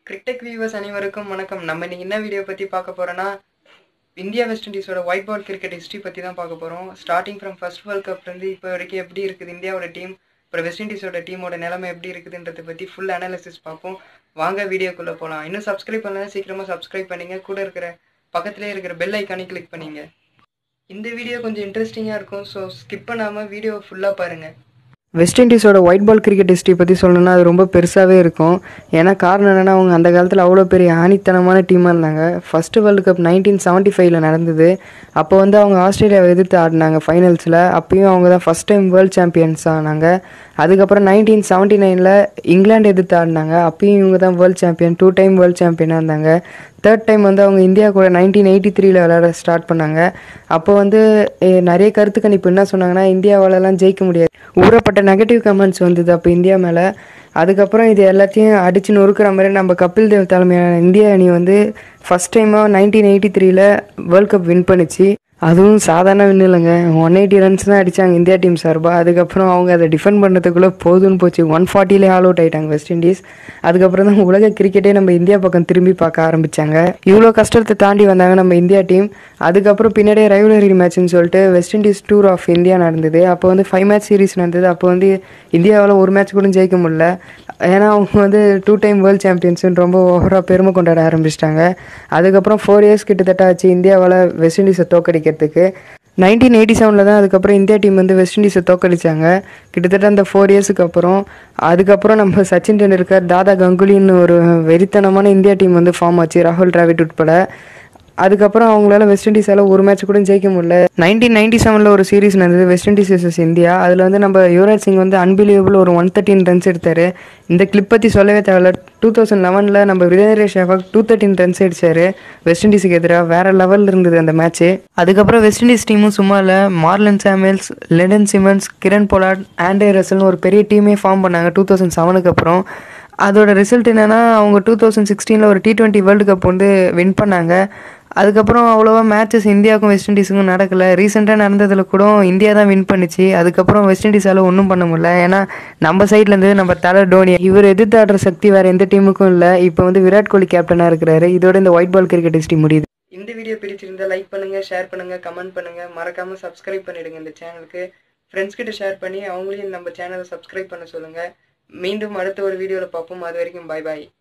cricket viewers அனைவருக்கும் வணக்கம் நம்ம இன்னைக்கு என்ன வீடியோ பற்றி பார்க்க போகிறோன்னா இந்தியா வெஸ்ட் இண்டீஸோட ஒயிட் பால் கிரிக்கெட் ஹிஸ்ட்ரி பற்றி தான் பார்க்க போகிறோம் ஸ்டார்டிங் ஃப்ரம் ஃபர்ஸ்ட் வேர்ல்ட் கப்லேருந்து இப்போ வரைக்கும் எப்படி இருக்குது இந்தியாவோட டீம் அப்புறம் வெஸ்ட் இண்டீஸோட டீமோட நிலைமை எப்படி இருக்குதுன்றதை பற்றி ஃபுல் அனாலிசிஸ் பார்ப்போம் வாங்க வீடியோக்குள்ளே போகலாம் இன்னும் சப்ஸ்கிரைப் பண்ணலாம் சீக்கிரமாக சப்ஸ்கிரைப் பண்ணிங்க கூட இருக்கிற பக்கத்துலேயே இருக்கிற பெல் ஐக்கானே கிளிக் பண்ணிங்க இந்த வீடியோ கொஞ்சம் இன்ட்ரெஸ்டிங்காக இருக்கும் ஸோ ஸ்கிப் பண்ணாமல் வீடியோ ஃபுல்லாக பாருங்கள் வெஸ்ட் இண்டீஸோட ஒயிட் பால் கிரிக்கெட் ஹிஸ்ட்ரி பற்றி சொல்லணும்னா அது ரொம்ப பெருசாகவே இருக்கும் ஏன்னா காரணம் என்னென்னா அவங்க அந்த காலத்தில் அவ்வளோ பெரிய ஆணித்தனமான டீமாக இருந்தாங்க first world cup nineteen seventy ஃபைவ்ல நடந்தது அப்போ வந்து அவங்க ஆஸ்திரேலியாவை எதிர்த்து ஆடினாங்க ஃபைனல்ஸில் அப்பயும் அவங்க தான் ஃபஸ்ட் டைம் வேர்ல்டு சாம்பியன்ஸ் ஆனாங்க அதுக்கப்புறம் நைன்டீன் செவன்ட்டி நைனில் இங்கிலாந்து எதிர்த்து ஆடினாங்க அப்பயும் இவங்க தான் world champion two time world சாம்பியனாக இருந்தாங்க தேர்ட் டைம் வந்து அவங்க இந்தியா கூட நைன்டீன் எயிட்டி த்ரீல விளையாட ஸ்டார்ட் பண்ணாங்க அப்போ வந்து eh, நிறைய கருத்து கணிப்பு என்ன சொன்னாங்கன்னா இந்தியாவாலலாம் ஜெயிக்க முடியாது ஊறப்பட்ட நெகட்டிவ் கமெண்ட்ஸ் வந்தது அப்போ இந்தியா மேலே அதுக்கப்புறம் இது எல்லாத்தையும் அடிச்சு நொறுக்கிற மாதிரி நம்ம கபில் தேவ் தலைமையான இந்திய அணி வந்து ஃபஸ்ட் டைமாக நைன்டீன் எயிட்டி த்ரீல வேர்ல்ட் கப் வின் பண்ணுச்சு அதுவும் சாதாரண வின் இல்லைங்க ஒன் எயிட்டி ரன்ஸ் தான் அடித்தாங்க இந்தியா டீம் சார்பாக அதுக்கப்புறம் அவங்க அதை டிஃபெண்ட் பண்ணுறதுக்குள்ளே போதும்னு போச்சு ஒன் ஃபார்ட்டிலே ஆல் அவுட் ஆயிட்டாங்க வெஸ்ட் இண்டீஸ் அதுக்கப்புறம் தான் உலக கிரிக்கெட்டே நம்ம இந்தியா பக்கம் திரும்பி பார்க்க ஆரம்பித்தாங்க இவ்வளோ கஷ்டத்தை தாண்டி வந்தாங்க நம்ம இந்தியா டீம் அதுக்கப்புறம் பின்னாடியே ரைவலரி மேட்ச்னு சொல்லிட்டு West Indies tour of India நடந்தது அப்போ வந்து ஃபைவ் மேட்ச் சீரிஸ் நடந்தது அப்போ வந்து இந்தியாவில் ஒரு மேட்ச் கூட ஜெயிக்க முடியல ஏன்னா அவங்க வந்து டூ டைம் வேர்ல்டு சாம்பியன்ஸ்னு ரொம்ப ஓவராக பெருமை கொண்டாட ஆரம்பிச்சிட்டாங்க அதுக்கப்புறம் ஃபோர் இயர்ஸ் கிட்டத்தட்ட ஆச்சு இந்தியாவால் வெஸ்ட் இண்டீஸை தோக்கடிக்கிறதுக்கு நைன்டீன் எயிட்டி செவனில் தான் அதுக்கப்புறம் இந்தியா டீம் வந்து வெஸ்ட் இண்டீஸை தோக்கடிச்சாங்க கிட்டத்தட்ட அந்த ஃபோர் இயர்ஸுக்கு அப்புறம் அதுக்கப்புறம் நம்ம சச்சின் டெண்டுல்கர் தாதா கங்குலின்னு ஒரு வெறித்தனமான இந்தியா டீம் வந்து ஃபார்ம் ஆச்சு ராகுல் டிராவிட் உட்பட அதுக்கப்புறம் அவங்களால வெஸ்ட் இண்டீஸால் ஒரு மேட்ச் கூட ஜெயிக்க முடியல நைன்டீன் நைன்டி செவனில் ஒரு சீரிஸ் நடந்தது வெஸ்ட் இண்டீஸ் vs இந்தியா அதில் வந்து நம்ம யுவராஜ் சிங் வந்து அன்பிலியபிள் ஒரு ஒன் தேர்ட்டின் ரன்ஸ் எடுத்தார் இந்த கிளிப் பற்றி சொல்லவே தேவையில்ல டூ தௌசண்ட் லெவனில் நம்ம Virender Sehwag two thirteen runs அடிச்சார் வெஸ்ட் இண்டீஸுக்கு எதிராக வேற லெவலில் இருந்தது அந்த மேட்ச்சு அதுக்கப்புறம் வெஸ்ட் இண்டீஸ் டீமும் சும்மா இல்லை Marlon Samuels Lendl Simmons Kieron Pollard Andre ரசல்னு ஒரு பெரிய டீமே ஃபார்ம் பண்ணாங்க டூ தௌசண்ட் செவனுக்கு அப்புறம் அதோட ரிசல்ட் என்னன்னா அவங்க டூ தௌசண்ட் சிக்ஸ்டீனில் ஒரு டி டுவெண்ட்டி வேர்ல்டு கப் வந்து வின் பண்ணாங்க அதுக்கப்புறம் அவ்வளோவா மேட்சஸ் இந்தியாவுக்கும் வெஸ்ட் இண்டீஸுக்கும் நடக்கல ரீசெண்டாக நடந்ததில் கூட இந்தியா தான் வின் பண்ணிச்சு அதுக்கப்புறம் வெஸ்ட் இண்டீஸால் ஒன்றும் பண்ண முடியல ஏன்னா நம்ம சைட்லேருந்து நம்ம தலை டோனி இவர் எதிர்த்து ஆடுற சக்தி வேறு எந்த டீமுக்கும் இல்லை இப்போ வந்து விராட் கோலி கேப்டனாக இருக்கிறாரு இதோட இந்த ஒயிட் பால் கிரிக்கெட் ஹிஸ்ட்ரி முடியுது இந்த வீடியோ பிடிச்சிருந்தா லைக் பண்ணுங்க ஷேர் பண்ணுங்க கமெண்ட் பண்ணுங்க மறக்காம சப்ஸ்கிரைப் பண்ணிடுங்க இந்த சேனலுக்கு ஃப்ரெண்ட்ஸ் கிட்ட ஷேர் பண்ணி அவங்களையும் நம்ம சேனலை சப்ஸ்கிரைப் பண்ண சொல்லுங்க மீண்டும் அடுத்த ஒரு வீடியோவில் பார்ப்போம் அது வரைக்கும் பாய் பாய்